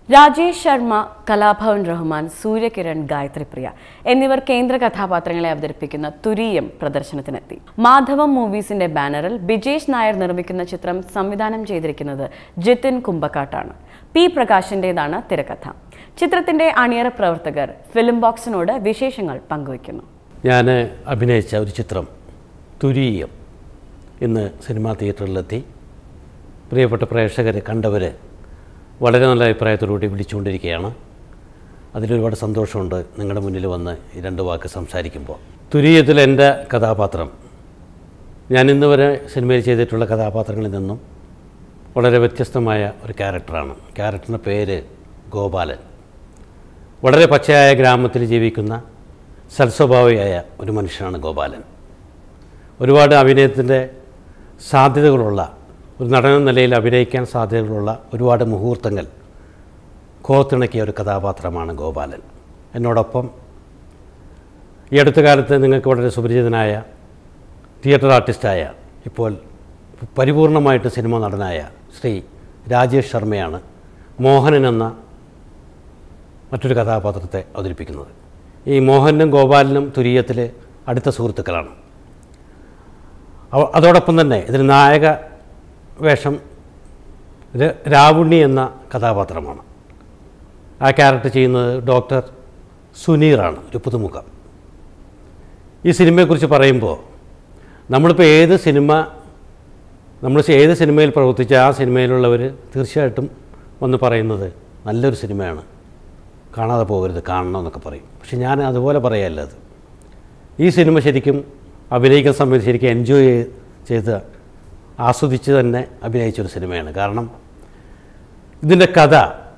രാജേഷ് ശർമ്മ കലാഭവൻ റഹ്മാൻ സൂര്യകിരൺ ഗായത്രിപ്രിയ എന്നിവർ കേന്ദ്ര കഥാപാത്രങ്ങളെ അവതരിപ്പിക്കുന്ന തുരീയം പ്രദർശനത്തിനെത്തി മാധവം മൂവീസിന്റെ ബാനറിൽ ബിജേഷ് നായർ നിർമ്മിക്കുന്ന ചിത്രം സംവിധാനം ചെയ്തിരിക്കുന്നത് ജിതിൻ കുമ്പക്കാട്ടാണ് പി പ്രകാശിന്റേതാണ് തിരക്കഥ ചിത്രത്തിന്റെ അണിയറ പ്രവർത്തകർ ഫിലിം ബോക്സിനോട് വിശേഷങ്ങൾ പങ്കുവയ്ക്കുന്നു ഞാൻ അഭിനയിച്ച ഒരു ചിത്രം തുരീയം ഇന്ന് സിനിമാ തിയേറ്ററിലെത്തി പ്രിയപ്പെട്ട പ്രേക്ഷകരെ കണ്ടവർ വളരെ നല്ല അഭിപ്രായത്തോടുകൂടി വിളിച്ചുകൊണ്ടിരിക്കുകയാണ് അതിലൊരുപാട് സന്തോഷമുണ്ട് നിങ്ങളുടെ മുന്നിൽ വന്ന് ഈ രണ്ട് വാക്ക് സംസാരിക്കുമ്പോൾ തുരീയത്തിൽ എൻ്റെ കഥാപാത്രം ഞാൻ ഇന്ന് വരെ സിനിമയിൽ ചെയ്തിട്ടുള്ള കഥാപാത്രങ്ങളിൽ നിന്നും വളരെ വ്യത്യസ്തമായ ഒരു ക്യാരക്ടറാണ് ക്യാരക്ടറിൻ്റെ പേര് ഗോപാലൻ വളരെ പച്ചയായ ഗ്രാമത്തിൽ ജീവിക്കുന്ന സൽസ്വഭാവിയായ ഒരു മനുഷ്യനാണ് ഗോപാലൻ ഒരുപാട് അഭിനയത്തിൻ്റെ സാധ്യതകളുള്ള ഒരു നടന നിലയിൽ അഭിനയിക്കാൻ സാധ്യതകളുള്ള ഒരുപാട് മുഹൂർത്തങ്ങൾ കോത്തിണക്കിയ ഒരു കഥാപാത്രമാണ് ഗോപാലൻ എന്നോടൊപ്പം ഈ അടുത്ത കാലത്ത് നിങ്ങൾക്ക് വളരെ സുപരിചിതനായ തിയേറ്റർ ആർട്ടിസ്റ്റായ ഇപ്പോൾ പരിപൂർണമായിട്ട് സിനിമ നടനായ ശ്രീ രാജേഷ് ശർമ്മയാണ് മോഹനൻ എന്ന മറ്റൊരു കഥാപാത്രത്തെ അവതരിപ്പിക്കുന്നത് ഈ മോഹനും ഗോപാലനും തുരീയത്തിൽ അടുത്ത സുഹൃത്തുക്കളാണ് അവ- അതോടൊപ്പം തന്നെ ഇതിൽ നായക വേഷം ര- രാവുണ്ണി എന്ന കഥാപാത്രമാണ് ആ ക്യാരക്ടർ ചെയ്യുന്നത് ഡോക്ടർ സുനീറാണ് ഒരു പുതുമുഖം ഈ സിനിമയെക്കുറിച്ച് പറയുമ്പോൾ നമ്മളിപ്പോൾ ഏത് സിനിമ നമ്മൾ ഏത് സിനിമയിൽ പ്രവർത്തിച്ച ആ സിനിമയിലുള്ളവർ തീർച്ചയായിട്ടും വന്ന് പറയുന്നത് നല്ലൊരു സിനിമയാണ് കാണാതെ പോകരുത് കാണണം എന്നൊക്കെ പറയും പക്ഷെ ഞാൻ അതുപോലെ പറയല്ല അത് ഈ സിനിമ ശരിക്കും അഭിനയിക്കുന്ന സമയത്ത് ശരിക്കും എൻജോയ് ചെയ്ത് ആസ്വദിച്ച് തന്നെ അഭിനയിച്ചൊരു സിനിമയാണ് കാരണം ഇതിൻ്റെ കഥ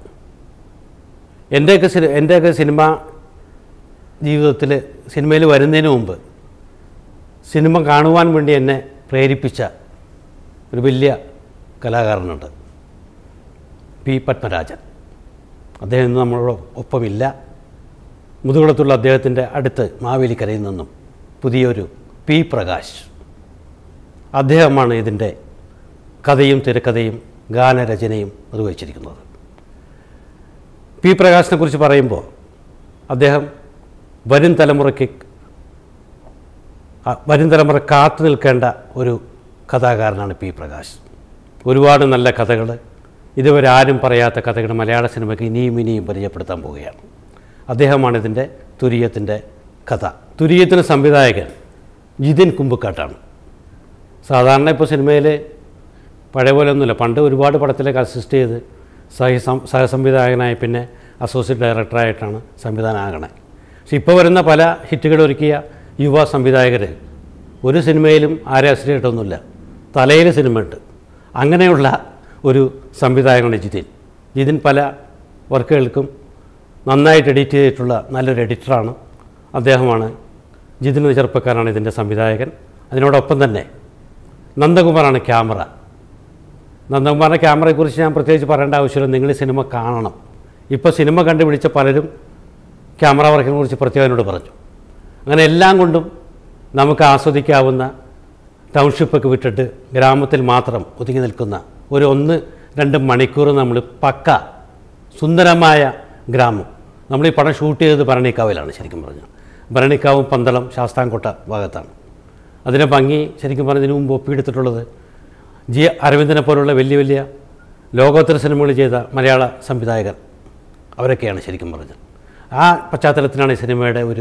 എൻ്റെയൊക്കെ സിനി എൻ്റെയൊക്കെ സിനിമ ജീവിതത്തിൽ സിനിമയിൽ വരുന്നതിന് മുമ്പ് സിനിമ കാണുവാൻ വേണ്ടി എന്നെ പ്രേരിപ്പിച്ച ഒരു വലിയ കലാകാരനുണ്ട് പി പത്മരാജൻ അദ്ദേഹം ഇന്ന് നമ്മളോട് ഒപ്പമില്ല മുതുകുളത്തുള്ള അദ്ദേഹത്തിൻ്റെ അടുത്ത് മാവേലിക്കരയിൽ നിന്നും പുതിയൊരു പി പ്രകാശ് അദ്ദേഹമാണ് ഇതിൻ്റെ കഥയും തിരക്കഥയും ഗാനരചനയും നിർവഹിച്ചിരിക്കുന്നത് പി പ്രകാശിനെ കുറിച്ച് പറയുമ്പോൾ അദ്ദേഹം വരും തലമുറയ്ക്ക് ആ, വരും തലമുറ കാത്തു നിൽക്കേണ്ട ഒരു കഥാകാരനാണ് പി പ്രകാശ് ഒരുപാട് നല്ല കഥകൾ ഇതുവരെ ആരും പറയാത്ത കഥകൾ മലയാള സിനിമയ്ക്ക് ഇനിയും ഇനിയും പരിചയപ്പെടുത്താൻ പോവുകയാണ് അദ്ദേഹമാണ് ഇതിൻ്റെ തുരീയത്തിൻ്റെ കഥ തുരീയത്തിന് സംവിധായകൻ ജിതിൻ കുമ്പക്കാട്ടാണ് സാധാരണ ഇപ്പോൾ സിനിമയിൽ പഴയ പോലെ ഒന്നുമില്ല പണ്ട് ഒരുപാട് പടത്തിലേക്ക് അസിസ്റ്റ് ചെയ്ത് സഹ സഹസംവിധായകനായി പിന്നെ അസോസിയേറ്റ് ഡയറക്ടറായിട്ടാണ് സംവിധാനമാകണേ പക്ഷെ ഇപ്പോൾ വരുന്ന പല ഹിറ്റുകൾ ഒരുക്കിയ യുവ സംവിധായകർ ഒരു സിനിമയിലും ആരെ അസിസ്റ്റ് ചെയ്തിട്ടൊന്നുമില്ല തലയിൽ സിനിമയുണ്ട് അങ്ങനെയുള്ള ഒരു സംവിധായകനാണ് ജിതിൻ ജിതിൻ പല വർക്കുകൾക്കും നന്നായിട്ട് എഡിറ്റ് ചെയ്തിട്ടുള്ള നല്ലൊരു എഡിറ്ററാണ് അദ്ദേഹമാണ് ജിതിൻ എന്ന ചെറുപ്പക്കാരാണ് ഇതിൻ്റെ സംവിധായകൻ അതിനോടൊപ്പം തന്നെ നന്ദകുമാറാണ് ക്യാമറ നന്ദകുമാറിൻ്റെ ക്യാമറയെക്കുറിച്ച് ഞാൻ പ്രത്യേകിച്ച് പറയേണ്ട ആവശ്യമില്ല നിങ്ങൾ ഈ സിനിമ കാണണം ഇപ്പോൾ സിനിമ കണ്ടുപിടിച്ച പലരും ക്യാമറ വർക്കിനെ കുറിച്ച് പ്രത്യേകം എന്നോട് പറഞ്ഞു അങ്ങനെ എല്ലാം കൊണ്ടും നമുക്ക് ആസ്വദിക്കാവുന്ന ടൗൺഷിപ്പൊക്കെ വിട്ടിട്ട് ഗ്രാമത്തിൽ മാത്രം ഒതുങ്ങി നിൽക്കുന്ന ഒരു ഒന്ന് രണ്ട് മണിക്കൂർ നമ്മൾ പക്ക സുന്ദരമായ ഗ്രാമം നമ്മൾ ഈ പടം ഷൂട്ട് ചെയ്തത് ഭരണിക്കാവിലാണ് ശരിക്കും പറഞ്ഞാൽ ഭരണിക്കാവും പന്തളം ശാസ്താംകോട്ട ഭാഗത്താണ് അതിൻ്റെ ഭംഗി ശരിക്കും പറഞ്ഞതിന് മുമ്പ് ഒപ്പിയെടുത്തിട്ടുള്ളത് ജി അരവിന്ദനെ പോലുള്ള വലിയ വലിയ ലോകോത്തര സിനിമകൾ ചെയ്ത മലയാള സംവിധായകർ അവരൊക്കെയാണ് ശരിക്കും പറഞ്ഞത് ആ പശ്ചാത്തലത്തിലാണ് ഈ സിനിമയുടെ ഒരു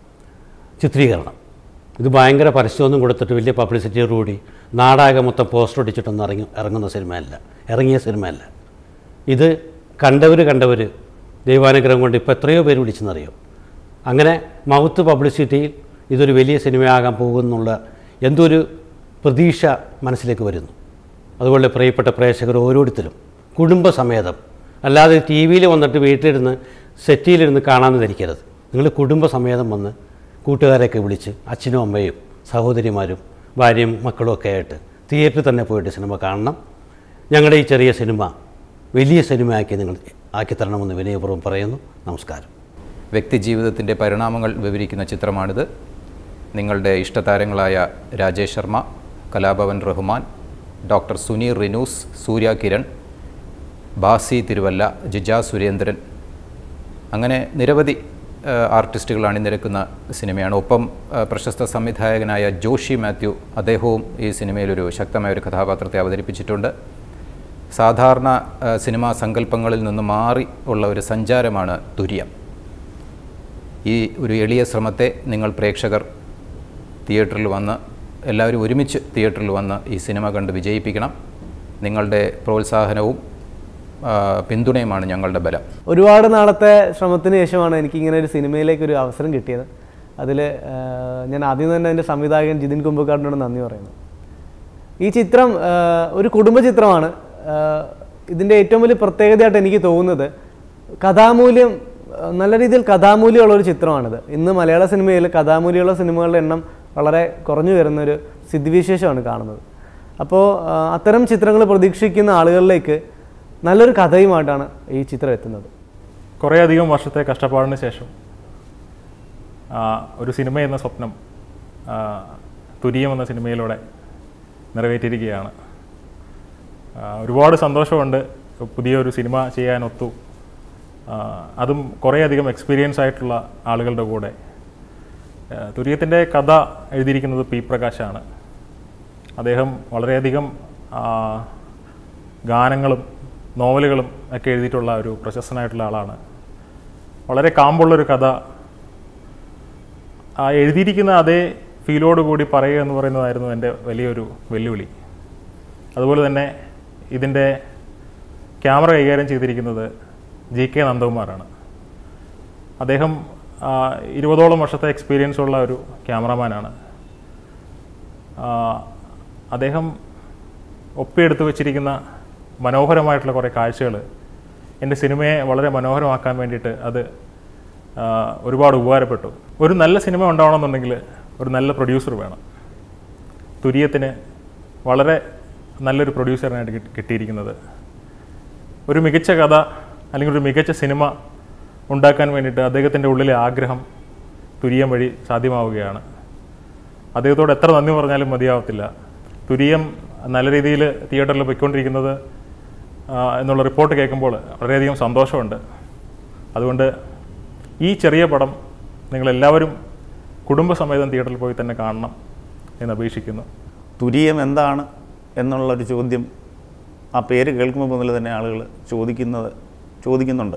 ചിത്രീകരണം ഇത് ഭയങ്കര പരസ്യമൊന്നും കൊടുത്തിട്ട് വലിയ പബ്ലിസിറ്റിയോടുകൂടി നാടാകെ മൊത്തം പോസ്റ്റർ ഒട്ടിച്ചിട്ടൊന്നും ഇറങ്ങി ഇറങ്ങുന്ന സിനിമയല്ല ഇറങ്ങിയ സിനിമയല്ല ഇത് കണ്ടവർ കണ്ടവർ ദൈവാനുഗ്രഹം കൊണ്ട് ഇപ്പോൾ എത്രയോ പേര് വിളിച്ചെന്നറിയോ അങ്ങനെ മൗത്ത് പബ്ലിസിറ്റിയിൽ ഇതൊരു വലിയ സിനിമയാകാൻ പോകുന്നുള്ള എന്തൊരു പ്രതീക്ഷ മനസ്സിലേക്ക് വരുന്നു അതുപോലെ പ്രിയപ്പെട്ട പ്രേക്ഷകർ ഓരോരുത്തരും കുടുംബസമേതം അല്ലാതെ ടി വിയിൽ വന്നിട്ട് വീട്ടിലിരുന്ന് സെറ്റിയിലിരുന്ന് കാണാമെന്ന് ധരിക്കരുത് നിങ്ങൾ കുടുംബസമേതം വന്ന് കൂട്ടുകാരെയൊക്കെ വിളിച്ച് അച്ഛനും അമ്മയും സഹോദരിമാരും ഭാര്യയും മക്കളും ഒക്കെ ആയിട്ട് തിയേറ്ററിൽ തന്നെ പോയിട്ട് സിനിമ കാണണം ഞങ്ങളുടെ ഈ ചെറിയ സിനിമ വലിയ സിനിമയാക്കി നിങ്ങൾ ആക്കി തരണമെന്ന് വിനയപൂർവ്വം പറയുന്നു നമസ്കാരം വ്യക്തിജീവിതത്തിൻ്റെ പരിണാമങ്ങൾ വിവരിക്കുന്ന ചിത്രമാണിത് നിങ്ങളുടെ ഇഷ്ടതാരങ്ങളായ രാജേഷ് ശർമ്മ കലാഭവൻ റഹ്മാൻ ഡോക്ടർ സുനീർ റിനൂസ് സൂര്യ കിരൺ ബാസി തിരുവല്ല ജിജ സുരേന്ദ്രൻ അങ്ങനെ നിരവധി ആ, ആർട്ടിസ്റ്റുകൾ അണിനിരക്കുന്ന സിനിമയാണ് ഒപ്പം ആ, പ്രശസ്ത സംവിധായകനായ ജോഷി മാത്യു അദ്ദേഹവും ഈ സിനിമയിലൊരു ശക്തമായ ഒരു കഥാപാത്രത്തെ അവതരിപ്പിച്ചിട്ടുണ്ട് സാധാരണ ആ, സിനിമാ സങ്കല്പങ്ങളിൽ നിന്ന് മാറി ഉള്ള ഒരു സഞ്ചാരമാണ് തുര്യം ഈ ഒരു എളിയ ശ്രമത്തെ നിങ്ങൾ പ്രേക്ഷകർ തിയേറ്ററിൽ വന്ന് എല്ലാവരും ഒരുമിച്ച് തിയേറ്ററിൽ വന്ന് ഈ സിനിമ കണ്ട് വിജയിപ്പിക്കണം നിങ്ങളുടെ പ്രോത്സാഹനവും ആ, പിന്തുണയുമാണ് ഞങ്ങളുടെ ബലം ഒരുപാട് നാളത്തെ ശ്രമത്തിന് ശേഷമാണ് എനിക്ക് ഇങ്ങനെ ഒരു സിനിമയിലേക്ക് ഒരു അവസരം കിട്ടിയത് അതിൽ ഞാൻ ആദ്യം തന്നെ എൻ്റെ സംവിധായകൻ ജിതിൻ കുമ്പക്കാടിനോട് നന്ദി പറയുന്നു ഈ ചിത്രം ആ, ഒരു കുടുംബ ചിത്രമാണ് ആ, ഇതിൻ്റെ ഏറ്റവും വലിയ പ്രത്യേകതയായിട്ട് എനിക്ക് തോന്നുന്നത് കഥാമൂല്യം ആ, നല്ല രീതിയിൽ കഥാമൂല്യമുള്ള ഒരു ചിത്രമാണിത് ഇന്ന് മലയാള സിനിമയിൽ കഥാമൂല്യമുള്ള സിനിമകളുടെ എണ്ണം വളരെ കുറഞ്ഞു വരുന്നൊരു സ്ഥിതിവിശേഷമാണ് കാണുന്നത് അപ്പോൾ ആ, അത്തരം ചിത്രങ്ങൾ പ്രതീക്ഷിക്കുന്ന ആളുകളിലേക്ക് നല്ലൊരു കഥയുമായിട്ടാണ് ഈ ചിത്രം എത്തുന്നത് കുറേയധികം വർഷത്തെ കഷ്ടപ്പാടിന് ശേഷം ആ, ഒരു സിനിമ എന്ന സ്വപ്നം ആ, തുരിയം എന്ന സിനിമയിലൂടെ നിറവേറ്റിയിരിക്കുകയാണ് ആ, ഒരുപാട് സന്തോഷമുണ്ട് പുതിയൊരു സിനിമ ചെയ്യാനൊത്തു ആ, അതും കുറേയധികം എക്സ്പീരിയൻസ് ആയിട്ടുള്ള ആളുകളുടെ കൂടെ ആ, തുര്യത്തിൻ്റെ കഥ എഴുതിയിരിക്കുന്നത് പി പ്രകാശാണ് അദ്ദേഹം വളരെയധികം ആ, ഗാനങ്ങളും നോവലുകളും ഒക്കെ എഴുതിയിട്ടുള്ള ഒരു പ്രശസ്തനായിട്ടുള്ള ആളാണ് വളരെ കാമ്പുള്ളൊരു കഥ ആ എഴുതിയിരിക്കുന്ന അതേ ഫീലോട് കൂടി പറയുക എന്ന് പറയുന്നതായിരുന്നു എൻ്റെ വലിയൊരു വെല്ലുവിളി അതുപോലെ തന്നെ ഇതിൻ്റെ ക്യാമറ കൈകാര്യം ചെയ്തിരിക്കുന്നത് ജി കെ നന്ദകുമാറാണ് അദ്ദേഹം ആ, ഇരുപതോളം വർഷത്തെ എക്സ്പീരിയൻസ് ഉള്ള ഒരു ക്യാമറമാനാണ് ആ, അദ്ദേഹം ഒപ്പിയെടുത്ത് വെച്ചിരിക്കുന്ന മനോഹരമായിട്ടുള്ള കുറേ കാഴ്ചകൾ എൻ്റെ സിനിമയെ വളരെ മനോഹരമാക്കാൻ വേണ്ടിയിട്ട് അത് ആ, ഒരുപാട് ഉപകാരപ്പെട്ടു ഒരു നല്ല സിനിമ ഉണ്ടാവണമെന്നുണ്ടെങ്കിൽ ഒരു നല്ല പ്രൊഡ്യൂസർ വേണം തുര്യത്തിന് വളരെ നല്ലൊരു പ്രൊഡ്യൂസറിനായിട്ട് കിട്ടി- കിട്ടിയിരിക്കുന്നത് ഒരു മികച്ച കഥ അല്ലെങ്കിൽ ഒരു മികച്ച സിനിമ ഉണ്ടാക്കാൻ വേണ്ടിയിട്ട് അദ്ദേഹത്തിൻ്റെ ഉള്ളിലെ ആഗ്രഹം തുരിയം വഴി സാധ്യമാവുകയാണ് അദ്ദേഹത്തോട് എത്ര നന്ദി പറഞ്ഞാലും മതിയാവത്തില്ല തുരിയം നല്ല രീതിയിൽ തിയേറ്ററിൽ പോയിക്കൊണ്ടിരിക്കുന്നത് ആ, എന്നുള്ള റിപ്പോർട്ട് കേൾക്കുമ്പോൾ വളരെയധികം സന്തോഷമുണ്ട് അതുകൊണ്ട് ഈ ചെറിയ പടം നിങ്ങളെല്ലാവരും കുടുംബസമേതം തിയേറ്ററിൽ പോയി തന്നെ കാണണം എന്ന് അപേക്ഷിക്കുന്നു തുരീയം എന്താണ് എന്നുള്ളൊരു ചോദ്യം ആ പേര് കേൾക്കുമ്പോൾ മുതൽ തന്നെ ആളുകൾ ചോദിക്കുന്നത് ചോദിക്കുന്നുണ്ട്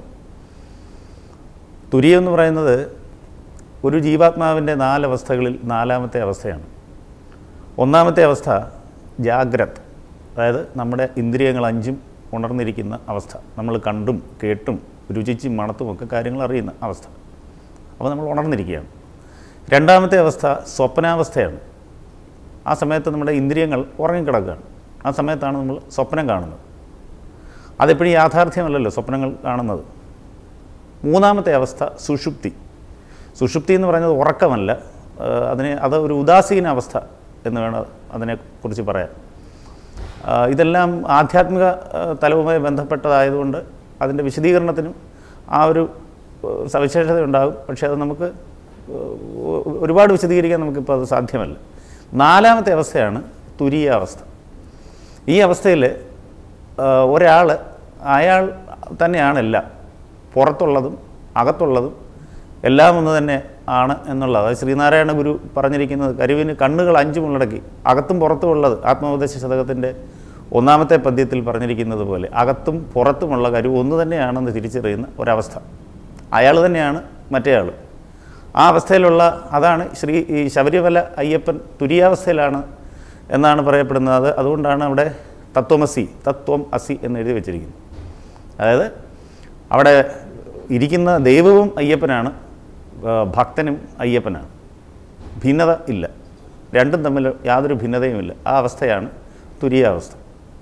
തുരീയം എന്ന് പറയുന്നത് ഒരു ജീവാത്മാവിൻ്റെ നാലവസ്ഥകളിൽ നാലാമത്തെ അവസ്ഥയാണ് ഒന്നാമത്തെ അവസ്ഥ ജാഗ്രത് അതായത് നമ്മുടെ ഇന്ദ്രിയങ്ങൾ അഞ്ചും ഉണർന്നിരിക്കുന്ന അവസ്ഥ നമ്മൾ കണ്ടും കേട്ടും രുചിച്ചും മണത്തും ഒക്കെ കാര്യങ്ങൾ അറിയുന്ന അവസ്ഥ അപ്പോൾ നമ്മൾ ഉണർന്നിരിക്കുകയാണ് രണ്ടാമത്തെ അവസ്ഥ സ്വപ്നാവസ്ഥയാണ് ആ സമയത്ത് നമ്മുടെ ഇന്ദ്രിയങ്ങൾ ഉറങ്ങിക്കിടക്കുകയാണ് ആ സമയത്താണ് നമ്മൾ സ്വപ്നം കാണുന്നത് അതെപ്പോഴും യാഥാർത്ഥ്യമല്ലല്ലോ സ്വപ്നങ്ങൾ കാണുന്നത് മൂന്നാമത്തെ അവസ്ഥ സുഷുപ്തി സുഷുപ്തി എന്ന് പറയുന്നത് ഉറക്കമല്ല ആ, അതിനെ അത് ഒരു ഉദാസീന അവസ്ഥ എന്ന് വേണം അതിനെക്കുറിച്ച് പറയാൻ ആ, ഇതെല്ലാം ആധ്യാത്മിക ആ, തലവുമായി ബന്ധപ്പെട്ടതായതുകൊണ്ട് അതിൻ്റെ വിശദീകരണത്തിനും ആ ഒരു ആ, സവിശേഷത ഉണ്ടാകും പക്ഷേ അത് നമുക്ക് ആ, ഒരുപാട് വിശദീകരിക്കാൻ നമുക്കിപ്പോൾ അത് സാധ്യമല്ല നാലാമത്തെ അവസ്ഥയാണ് തുരീയാവസ്ഥ ഈ അവസ്ഥയിൽ ഒരാൾ അയാൾ തന്നെയാണ് എല്ലാം പുറത്തുള്ളതും അകത്തുള്ളതും എല്ലാം ഒന്ന് തന്നെ ആണ് എന്നുള്ളത് അതായത് ശ്രീനാരായണ ഗുരു പറഞ്ഞിരിക്കുന്നത് കരുവിന് കണ്ണുകൾ അഞ്ചും ഉള്ളടക്കി അകത്തും പുറത്തും ഉള്ളത് ആത്മോപദേശ ശതകത്തിൻ്റെ ഒന്നാമത്തെ പദ്യത്തിൽ പറഞ്ഞിരിക്കുന്നത് പോലെ അകത്തും പുറത്തുമുള്ള കരുവ് ഒന്ന് തന്നെയാണെന്ന് തിരിച്ചറിയുന്ന ഒരവസ്ഥ അയാൾ തന്നെയാണ് മറ്റേയാൾ ആ അവസ്ഥയിലുള്ള അതാണ് ശ്രീ ഈ ശബരിമല അയ്യപ്പൻ തുരിയാവസ്ഥയിലാണ് എന്നാണ് പറയപ്പെടുന്നത് അതുകൊണ്ടാണ് അവിടെ തത്വമസി തത്വം അസി എന്ന് എഴുതി വെച്ചിരിക്കുന്നത് അതായത് അവിടെ ഇരിക്കുന്ന ദൈവവും അയ്യപ്പനാണ് ആ, ഭക്തനും അയ്യപ്പനാണ് ഭിന്നത ഇല്ല രണ്ടും തമ്മിൽ യാതൊരു ഭിന്നതയുമില്ല ആ അവസ്ഥയാണ് തുരിയാവസ്ഥ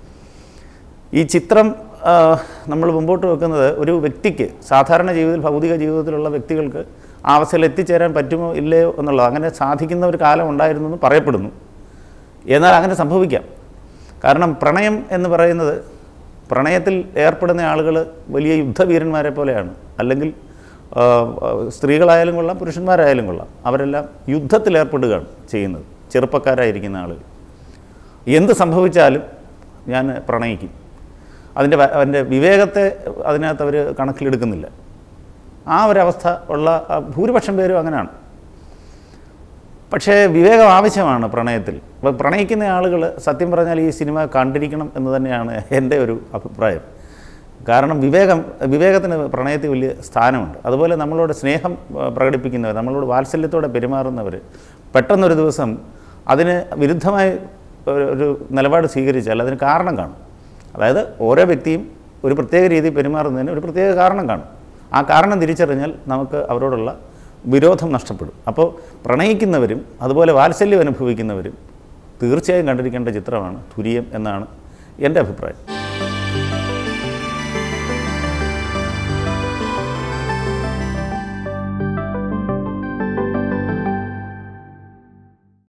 ഈ ചിത്രം ആ, നമ്മൾ മുമ്പോട്ട് വെക്കുന്നത് ഒരു വ്യക്തിക്ക് സാധാരണ ജീവിതത്തിൽ ഭൗതിക ജീവിതത്തിലുള്ള വ്യക്തികൾക്ക് ആ അവസ്ഥയിൽ എത്തിച്ചേരാൻ പറ്റുമോ ഇല്ലയോ എന്നുള്ളത് അങ്ങനെ സാധിക്കുന്ന ഒരു കാലം ഉണ്ടായിരുന്നു എന്ന് പറയപ്പെടുന്നു എന്നാൽ അങ്ങനെ സംഭവിക്കാം കാരണം പ്രണയം എന്ന് പറയുന്നത് പ്രണയത്തിൽ ഏർപ്പെടുന്ന ആളുകൾ വലിയ യുദ്ധവീരന്മാരെ പോലെയാണ് അല്ലെങ്കിൽ ആ, ആ, സ്ത്രീകളായാലും കൊള്ളാം പുരുഷന്മാരായാലും കൊള്ളാം അവരെല്ലാം യുദ്ധത്തിൽ ഏർപ്പെടുകയാണ് ചെയ്യുന്നത് ചെറുപ്പക്കാരായിരിക്കുന്ന ആളുകൾ എന്ത് സംഭവിച്ചാലും ഞാൻ പ്രണയിക്കും അതിൻ്റെ വ- അതിൻ്റെ വിവേകത്തെ അതിനകത്ത് അവർ കണക്കിലെടുക്കുന്നില്ല ആ ഒരവസ്ഥ ഉള്ള ആ, ഭൂരിപക്ഷം പേരും അങ്ങനെയാണ് പക്ഷേ വിവേകം ആവശ്യമാണ് പ്രണയത്തിൽ അപ്പോൾ പ്രണയിക്കുന്ന ആളുകൾ സത്യം പറഞ്ഞാൽ ഈ സിനിമ കണ്ടിരിക്കണം എന്ന് തന്നെയാണ് എൻ്റെ ഒരു അഭിപ്രായം കാരണം വിവേകം വിവേകത്തിന് പ്രണയത്തിൽ വലിയ സ്ഥാനമുണ്ട് അതുപോലെ നമ്മളോട് സ്നേഹം ആ, പ്രകടിപ്പിക്കുന്നവർ നമ്മളോട് വാത്സല്യത്തോടെ പെരുമാറുന്നവർ പെട്ടെന്നൊരു ദിവസം അതിന് വിരുദ്ധമായി ഒരു- ഒരു നിലപാട് സ്വീകരിച്ചാൽ അതിന് കാരണം കാണും അതായത് ഓരോ വ്യക്തിയും ഒരു പ്രത്യേക രീതിയിൽ പെരുമാറുന്നതിന് ഒരു പ്രത്യേക കാരണം കാണും ആ കാരണം തിരിച്ചറിഞ്ഞാൽ നമുക്ക് അവരോടുള്ള വിരോധം നഷ്ടപ്പെടും അപ്പോൾ പ്രണയിക്കുന്നവരും അതുപോലെ വാത്സല്യം അനുഭവിക്കുന്നവരും തീർച്ചയായും കണ്ടിരിക്കേണ്ട ചിത്രമാണ് തുരിയം എന്നാണ് എൻ്റെ അഭിപ്രായം